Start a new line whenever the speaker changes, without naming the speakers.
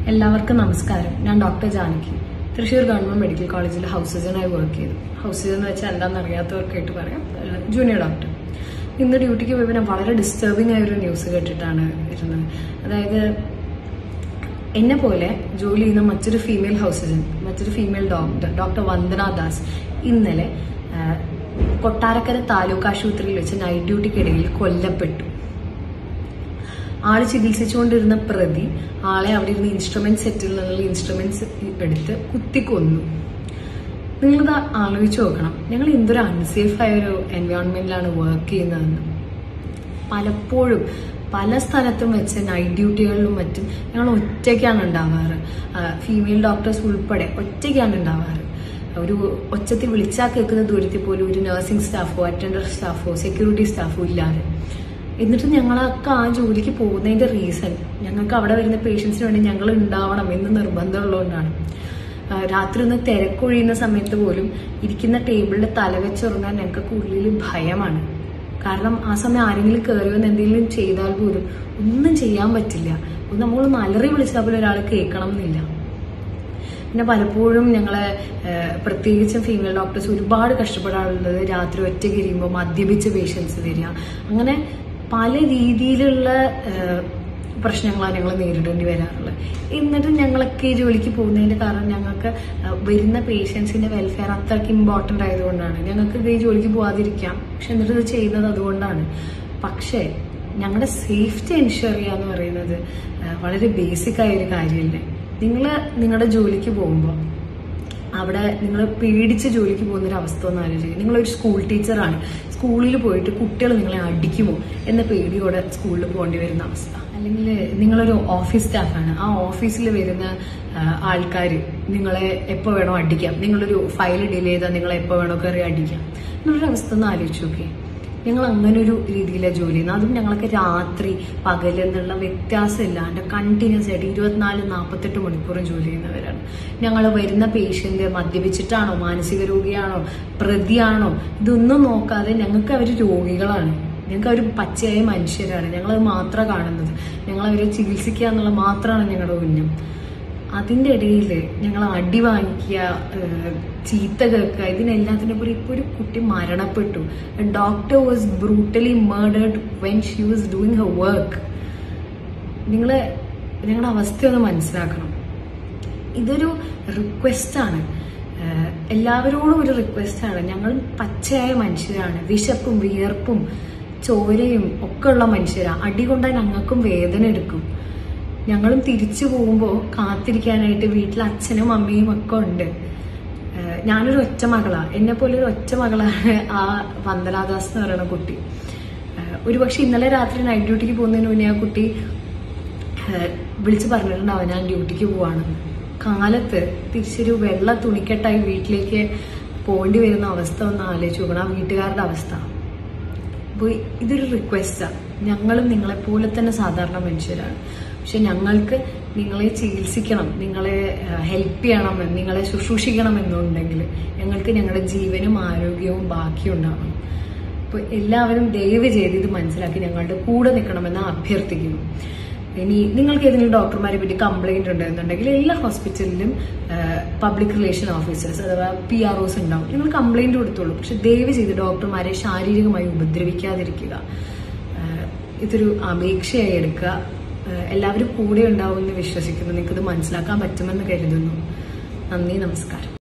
എല്ലാവർക്കും നമസ്കാരം ഞാൻ doctor Janaki Thrissur government medical കോളേജിൽ ഹൗസ് സർജനായി വർക്ക് ചെയ്തു ഹൗസ് സർജൻ എന്ന് വെച്ചാൽ എന്താണെന്ന് അറിയാത്തവർക്കായിട്ട് പറയാം ജൂനിയർ ഡോക്ടർ ഇന്ന് ഡ്യൂട്ടിക്ക് പോയപ്പോൾ ഞാൻ വളരെ ഡിസ്റ്റർബിംഗ് ആയ ഒരു ന്യൂസ് കേട്ടിട്ടാണ് ഇരുന്നത് അതായത് എന്നെ പോലെ ജോലി ചെയ്യുന്ന മറ്റൊരു ഫീമെയിൽ ഹൗസ് സർജൻ മറ്റൊരു female doctor doctor Vandana Das ഇന്നലെ ആ, കൊട്ടാരക്കര താലൂക്ക് ആശുപത്രിയിൽ വെച്ച് നൈറ്റ് ഡ്യൂട്ടിക്കിടയിൽ കൊല്ലപ്പെട്ടു ആള് ചികിത്സിച്ചുകൊണ്ടിരുന്ന പ്രതി ആളെ അവിടെ ഇരുന്ന് ഇൻസ്ട്രുമെന്റ് സെറ്റിൽ നിന്നുള്ള ഇൻസ്ട്രുമെന്റ്സ് എടുത്ത് കുത്തിക്കൊന്നു നിങ്ങളിത് ആലോചിച്ച് നോക്കണം ഞങ്ങൾ എന്തൊരു അൺസേഫ് ആയ ഒരു എൻവയോൺമെന്റിലാണ് വർക്ക് ചെയ്യുന്നതെന്ന് പലപ്പോഴും പല സ്ഥലത്തും വെച്ച് നൈറ്റ് ഡ്യൂട്ടികളിലും മറ്റും ഞങ്ങൾ ഒറ്റയ്ക്കാണ് ഉണ്ടാവാറ് ഫീമെയിൽ ഡോക്ടേഴ്സ് ഉൾപ്പെടെ ഒറ്റയ്ക്കാണ് ഉണ്ടാവാറ് ഒരു ഒച്ചത്തിൽ വിളിച്ചാൽ കേൾക്കുന്ന ദൂരത്തിൽ പോലും ഒരു നഴ്സിംഗ് സ്റ്റാഫോ അറ്റൻഡർ സ്റ്റാഫോ സെക്യൂരിറ്റി സ്റ്റാഫോ ഇല്ലാതെ എന്നിട്ട് ഞങ്ങളൊക്കെ ആ ജോലിക്ക് പോകുന്നതിന്റെ റീസൺ ഞങ്ങൾക്ക് അവിടെ വരുന്ന പേഷ്യൻസിന് വേണ്ടി ഞങ്ങൾ ഉണ്ടാവണം എന്ന് നിർബന്ധമുള്ളതുകൊണ്ടാണ് ആ, രാത്രി ഒന്ന് തിരക്കൊഴിയുന്ന സമയത്ത് പോലും ഇരിക്കുന്ന ടേബിളിൽ തലവെച്ചുറങ്ങാൻ ഞങ്ങൾക്ക് ഉള്ളിൽ ഭയമാണ് കാരണം ആ സമയം ആരെങ്കിലും കയറി വന്ന് എന്തെങ്കിലും ചെയ്താൽ പോലും ഒന്നും ചെയ്യാൻ പറ്റില്ല ഒന്ന് നമ്മളൊന്ന് അലറി വിളിച്ചാൽ പോലും ഒരാൾ കേൾക്കണം എന്നില്ല പിന്നെ പലപ്പോഴും ഞങ്ങളെ ഏഹ്, പ്രത്യേകിച്ചും ഫീമെയിൽ ഡോക്ടേഴ്സ് ഒരുപാട് കഷ്ടപ്പെടാറുള്ളത് രാത്രി ഒറ്റയ്ക്ക് ഇരിക്കുമ്പോൾ മദ്യപിച്ച പേഷ്യൻസ് വരിക അങ്ങനെ പല രീതിയിലുള്ള ഏഹ്, പ്രശ്നങ്ങളാണ് ഞങ്ങൾ നേരിടേണ്ടി വരാറുള്ളത് എന്നിട്ട് ഞങ്ങളൊക്കെ ഈ ജോലിക്ക് പോകുന്നതിന്റെ കാരണം ഞങ്ങൾക്ക് ഏഹ്, വരുന്ന പേഷ്യൻസിന്റെ വെൽഫെയർ അത്രയ്ക്ക് ഇമ്പോർട്ടന്റ് ആയതുകൊണ്ടാണ് ഞങ്ങൾക്ക് ഇത് ഈ ജോലിക്ക് പോവാതിരിക്കാം പക്ഷെ എന്നിട്ട് ഇത് ചെയ്യുന്നത് അതുകൊണ്ടാണ് പക്ഷേ ഞങ്ങളുടെ സേഫ്റ്റി എൻഷുർ ചെയ്യുക എന്ന് പറയുന്നത് ഏഹ്, വളരെ ബേസിക് ആയ ഒരു കാര്യമല്ലേ നിങ്ങൾ നിങ്ങളുടെ ജോലിക്ക് പോകുമ്പോൾ അവിടെ നിങ്ങൾ പേടിച്ച് ജോലിക്ക് പോകുന്ന ഒരു അവസ്ഥ ഒന്ന് ആലോചിക്കുക നിങ്ങളൊരു സ്കൂൾ ടീച്ചറാണ് സ്കൂളിൽ പോയിട്ട് കുട്ടികൾ നിങ്ങളെ അടിക്കുമോ എന്ന പേടിയോടെ സ്കൂളിൽ പോകേണ്ടി വരുന്ന അവസ്ഥ അല്ലെങ്കിൽ നിങ്ങളൊരു ഓഫീസ് സ്റ്റാഫാണ് ആ ഓഫീസിൽ വരുന്ന ആൾക്കാർ നിങ്ങളെ എപ്പോൾ വേണോ അടിക്കാം നിങ്ങളൊരു ഫയൽ ഡിലേ ചെയ്താൽ നിങ്ങളെ എപ്പോൾ വേണോ കയറി അടിക്കാം എന്നുള്ളൊരു അവസ്ഥ ഒന്ന് ആലോചിച്ച് നോക്കിയേ ഞങ്ങൾ അങ്ങനെ ഒരു രീതിയിലാണ് ജോലി ചെയ്യുന്നത് അതും ഞങ്ങൾക്ക് രാത്രി പകൽ എന്നുള്ള വ്യത്യാസം ഇല്ലാണ്ട് കണ്ടിന്യൂസ് ആയിട്ട് ഇരുപത്തിനാല് നാൽപ്പത്തെട്ട് മണിക്കൂറും ജോലി ചെയ്യുന്നവരാണ് ഞങ്ങൾ വരുന്ന പേഷ്യന്റ് മദ്യപിച്ചിട്ടാണോ മാനസിക രോഗിയാണോ പ്രതിയാണോ ഇതൊന്നും നോക്കാതെ ഞങ്ങൾക്ക് അവർ രോഗികളാണ് ഞങ്ങൾക്ക് അവർ പച്ചയായ മനുഷ്യരാണ് ഞങ്ങളത് മാത്രമാണ് കാണുന്നത് ഞങ്ങൾ അവരെ ചികിത്സിക്കുക എന്നുള്ള മാത്രമാണ് ഞങ്ങളുടെ ഉന്നം അതിന്റെ ഇടയിൽ ഞങ്ങൾ അടി വാങ്ങിക്കുക ഏഹ് ചീത്ത കേൾക്കുക ഇതിനെല്ലാത്തിനും കൂടി ഇപ്പൊ ഒരു കുട്ടി മരണപ്പെട്ടു doctor was brutally murdered when she was doing her work നിങ്ങൾ നിങ്ങളുടെ അവസ്ഥയൊന്ന് മനസ്സിലാക്കണം ഇതൊരു റിക്വസ്റ്റ് ആണ് ഏഹ് എല്ലാവരോടും ഒരു റിക്വസ്റ്റ് ആണ് ഞങ്ങൾ പച്ചയായ മനുഷ്യരാണ് വിശപ്പും വിയർപ്പും ചോരയും ഒക്കെ ഉള്ള മനുഷ്യരാണ് അടി കൊണ്ടാൽ ഞങ്ങൾക്കും വേദന എടുക്കും ഞങ്ങളും തിരിച്ചു പോകുമ്പോൾ കാത്തിരിക്കാനായിട്ട് വീട്ടിൽ അച്ഛനും അമ്മയും ഒക്കെ ഉണ്ട് ഏഹ് ഞാനൊരു ഒറ്റ മകളാ എന്നെ പോലെ ഒരു ഒറ്റ മകളാണ് ആ വന്ദനാദാസ് എന്ന് പറയുന്ന കുട്ടി ഏഹ് ഒരു പക്ഷെ ഇന്നലെ രാത്രി നൈറ്റ് ഡ്യൂട്ടിക്ക് പോകുന്നതിന് മുന്നേ ആ കുട്ടി ഏഹ് വിളിച്ച് പറഞ്ഞിട്ടുണ്ടാവും ഞാൻ ഡ്യൂട്ടിക്ക് പോവാണെന്ന് കാലത്ത് തിരിച്ചൊരു വെള്ള തുണിക്കെട്ടായി വീട്ടിലേക്ക് പോകേണ്ടി വരുന്ന അവസ്ഥ ഒന്ന് ആലോചിച്ച് നോക്കണം ആ വീട്ടുകാരുടെ അവസ്ഥ അപ്പോൾ ഇതൊരു റിക്വസ്റ്റാണ് ഞങ്ങളും നിങ്ങളെപ്പോലെ തന്നെ സാധാരണ മനുഷ്യരാണ് പക്ഷെ ഞങ്ങൾക്ക് നിങ്ങളെ ചികിത്സിക്കണം നിങ്ങളെ ഹെൽപ്പ് ചെയ്യണം നിങ്ങളെ ശുശ്രൂഷിക്കണം എന്നുണ്ടെങ്കിൽ ഞങ്ങൾക്ക് ഞങ്ങളുടെ ജീവനും ആരോഗ്യവും ബാക്കിയുണ്ടാവണം അപ്പോൾ എല്ലാവരും ദയവ് ചെയ്ത് ഇത് മനസ്സിലാക്കി ഞങ്ങളുടെ കൂടെ നിൽക്കണമെന്ന് അഭ്യർത്ഥിക്കുന്നു ഇനി നിങ്ങൾക്ക് ഏതെങ്കിലും ഡോക്ടർമാരെ പറ്റി കംപ്ലൈന്റ് ഉണ്ടെന്നുണ്ടെങ്കിൽ എല്ലാ ഹോസ്പിറ്റലിലും പബ്ലിക് റിലേഷൻ ഓഫീസേഴ്സ് അഥവാ പി ആർ ഒസ് ഉണ്ടാവും നിങ്ങൾ കംപ്ലൈന്റ് കൊടുത്തോളൂ പക്ഷെ ദയവ് ചെയ്ത് ഡോക്ടർമാരെ ശാരീരികമായി ഉപദ്രവിക്കാതിരിക്കുക ഏഹ് ഇതൊരു അപേക്ഷയായി എടുക്കുക ഏഹ് എല്ലാവരും കൂടെ ഉണ്ടാവുമെന്ന് വിശ്വസിക്കുന്നു നിങ്ങൾക്കിത് മനസ്സിലാക്കാൻ പറ്റുമെന്ന് കരുതുന്നു നന്ദി നമസ്കാരം